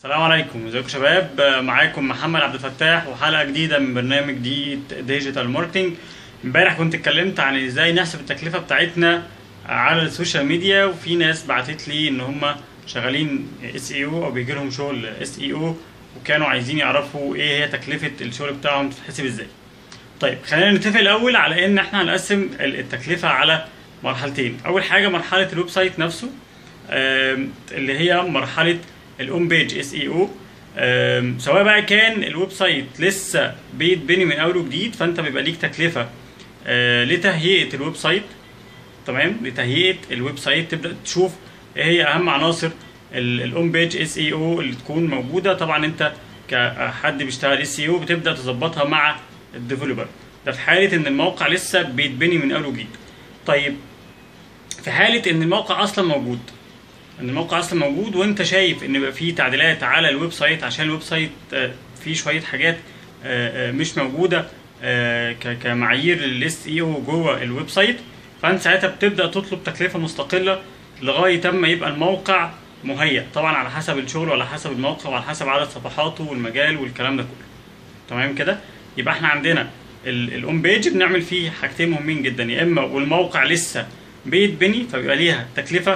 السلام عليكم ازيكم يا شباب آه، معاكم محمد عبد الفتاح وحلقه جديده من برنامج دي ديجيتال ماركتنج امبارح كنت اتكلمت عن ازاي نحسب التكلفه بتاعتنا على السوشيال ميديا وفي ناس بعتت لي ان هم شغالين اس اي او او بيجي لهم شغل اس اي او وكانوا عايزين يعرفوا ايه هي تكلفه الشغل بتاعهم تتحسب ازاي طيب خلينا نتفق الاول على ان احنا هنقسم ال- التكلفه على مرحلتين اول حاجه مرحله الويب سايت نفسه آم، اللي هي مرحله الاون بيج اس اي او سواء بقى كان الويب سايت لسه بيتبني من اول وجديد فانت بيبقى ليك تكلفه آه، لتهيئه الويب سايت تمام لتهيئه الويب سايت تبدا تشوف ايه هي اهم عناصر الاون بيج اس اي او اللي تكون موجوده طبعا انت كحد بيشتغل اس اي او بتبدا تظبطها مع الديفلوبر ده في حاله ان الموقع لسه بيتبني من اول وجديد طيب في حاله ان الموقع اصلا موجود ان الموقع اصلا موجود وانت شايف ان بقى فيه تعديلات على الويب سايت عشان الويب سايت آه، فيه شويه حاجات آه، آه، مش موجوده آه، ك- كمعايير للاس اي او جوه الويب سايت فانت ساعتها بتبدا تطلب تكلفه مستقله لغايه اما يبقى الموقع مهيأ طبعا على حسب الشغل وعلى حسب الموقع وعلى حسب عدد صفحاته والمجال والكلام ده كله تمام كده يبقى احنا عندنا الاون بيج بنعمل فيه حاجتين مهمين جدا يا اما والموقع لسه بيتبني فبيبقى ليها تكلفه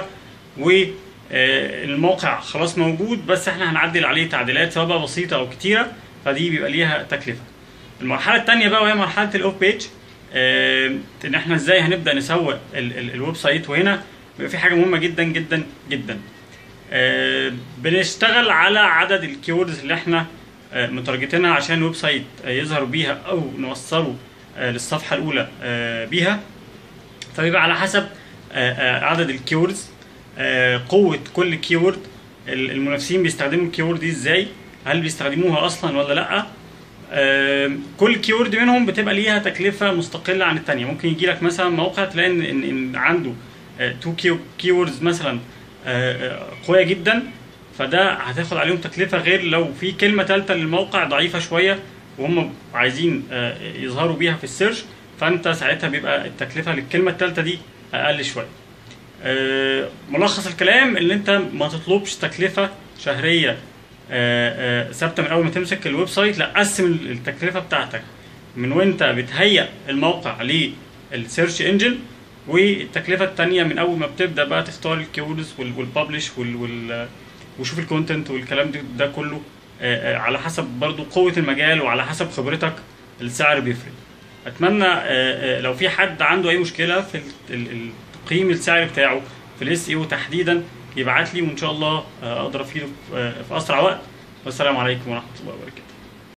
والموقع خلاص موجود بس احنا هنعدل عليه تعديلات سواء بقى بسيطه او كتيره فدي بيبقى ليها تكلفه المرحله الثانيه بقى وهي مرحله الاوف بيج ان احنا ازاي هنبدا نسوق ال- ال- الويب سايت وهنا بيبقى في حاجه مهمه جدا جدا جدا آه، بنشتغل على عدد الكيوردز اللي احنا آه، متارجتينها عشان الويب سايت آه، يظهر بيها او نوصله آه، للصفحه الاولى آه، بيها فبيبقى على حسب آه، آه، عدد الكيوردز آه، قوه كل كيورد المنافسين بيستخدموا الكيورد دي ازاي هل بيستخدموها اصلا ولا لا آه، كل كيورد منهم بتبقى ليها تكلفه مستقله عن الثانيه ممكن يجي لك مثلا موقع تلاقي ان ان, إن عنده تو كيوردز مثلا آه، آه، قويه جدا فده هتاخد عليهم تكلفه غير لو في كلمه ثالثه للموقع ضعيفه شويه وهم عايزين آه، يظهروا بيها في السيرش فانت ساعتها بيبقى التكلفه للكلمه الثالثه دي اقل شويه آه، ملخص الكلام ان انت ما تطلبش تكلفه شهريه آه، آه، ثابته من اول ما تمسك الويب سايت لا قسم التكلفه بتاعتك من وانت بتهيئ الموقع للسيرش انجن والتكلفه الثانيه من اول ما بتبدا بقى تختار الكيوردز والببلش وال وشوف الكونتنت والكلام ده, ده كله آه، آه، على حسب برضو قوه المجال وعلى حسب خبرتك السعر بيفرق اتمنى آه، آه، لو في حد عنده اي مشكله في ال- ال- ال- تقييم السعر بتاعه في الاس اي تحديدا يبعت لي وان شاء الله آه، اقدر افيده في آه، في اسرع وقت والسلام عليكم ورحمه الله وبركاته